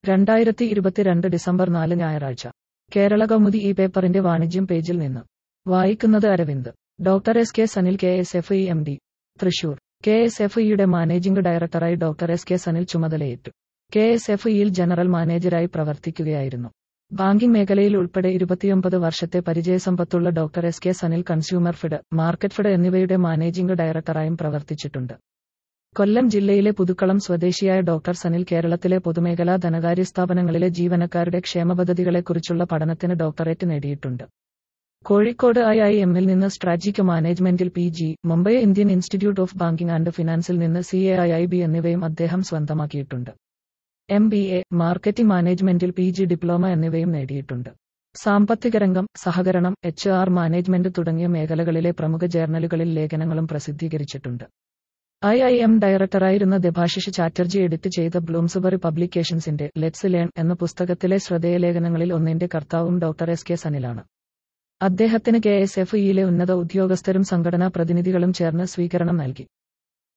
രണ്ടായിരത്തി ഇരുപത്തിരണ്ട് ഡിസംബർ നാല് ഞായറാഴ്ച കേരള കൗമുദി ഈ പേപ്പറിന്റെ വാണിജ്യം പേജിൽ നിന്ന് വായിക്കുന്നത് Aravind doctor S K Sanil K S F E M D Thrissur K S F ഇയുടെ മാനേജിംഗ് ഡയറക്ടറായി ഡോക്ടർ എസ് കെ സനിൽ ചുമതലയേറ്റു കെ എസ് എഫ് ഇയിൽ ജനറൽ മാനേജരായി പ്രവർത്തിക്കുകയായിരുന്നു ബാങ്കിംഗ് മേഖലയിൽ ഉൾപ്പെടെ ഇരുപത്തിയൊമ്പത് വർഷത്തെ പരിചയസമ്പത്തുള്ള doctor S K Sanil consumer fed market fed എന്നിവയുടെ മാനേജിംഗ് ഡയറക്ടറായും പ്രവർത്തിച്ചിട്ടുണ്ട് കൊല്ലം ജില്ലയിലെ പുതുക്കളം സ്വദേശിയായ ഡോക്ടർ സനിൽ കേരളത്തിലെ പൊതുമേഖലാ ധനകാര്യ സ്ഥാപനങ്ങളിലെ ജീവനക്കാരുടെ ക്ഷേമപദ്ധതികളെക്കുറിച്ചുള്ള പഠനത്തിന് ഡോക്ടറേറ്റ് നേടിയിട്ടുണ്ട് കോഴിക്കോട് ഐ ഐ എമ്മിൽ നിന്ന് സ്ട്രാറ്റജിക് മാനേജ്മെന്റിൽ P G Mumbai Indian institute of banking and ഫിനാൻസിൽ നിന്ന് C A I I B എന്നിവയും അദ്ദേഹം സ്വന്തമാക്കിയിട്ടുണ്ട് എം ബി എ മാർക്കറ്റിംഗ് മാനേജ്മെന്റിൽ പി ജി ഡിപ്ലോമ എന്നിവയും നേടിയിട്ടുണ്ട് സാമ്പത്തിക രംഗം സഹകരണം എച്ച് ആർ മാനേജ്മെന്റ് തുടങ്ങിയ മേഖലകളിലെ പ്രമുഖ ജേർണലുകളിൽ ലേഖനങ്ങളും പ്രസിദ്ധീകരിച്ചിട്ടുണ്ട് ഐ ഐ എം ഡയറക്ടറായിരുന്ന ദെഭാശിഷ് ചാറ്റർജി എഡിറ്റ് ചെയ്ത ബ്ലൂംസ്ബറി പബ്ലിക്കേഷൻസിന്റെ ലെറ്റ്സ് ലേൺ എന്ന പുസ്തകത്തിലെ ശ്രദ്ധേയ ലേഖനങ്ങളിൽ ഒന്നിന്റെ കർത്താവും ഡോക്ടർ എസ് കെ സനിലാണ് അദ്ദേഹത്തിന് കെ എസ് എഫ് ഇയിലെ ഉന്നത ഉദ്യോഗസ്ഥരും സംഘടനാ പ്രതിനിധികളും ചേർന്ന് സ്വീകരണം നൽകി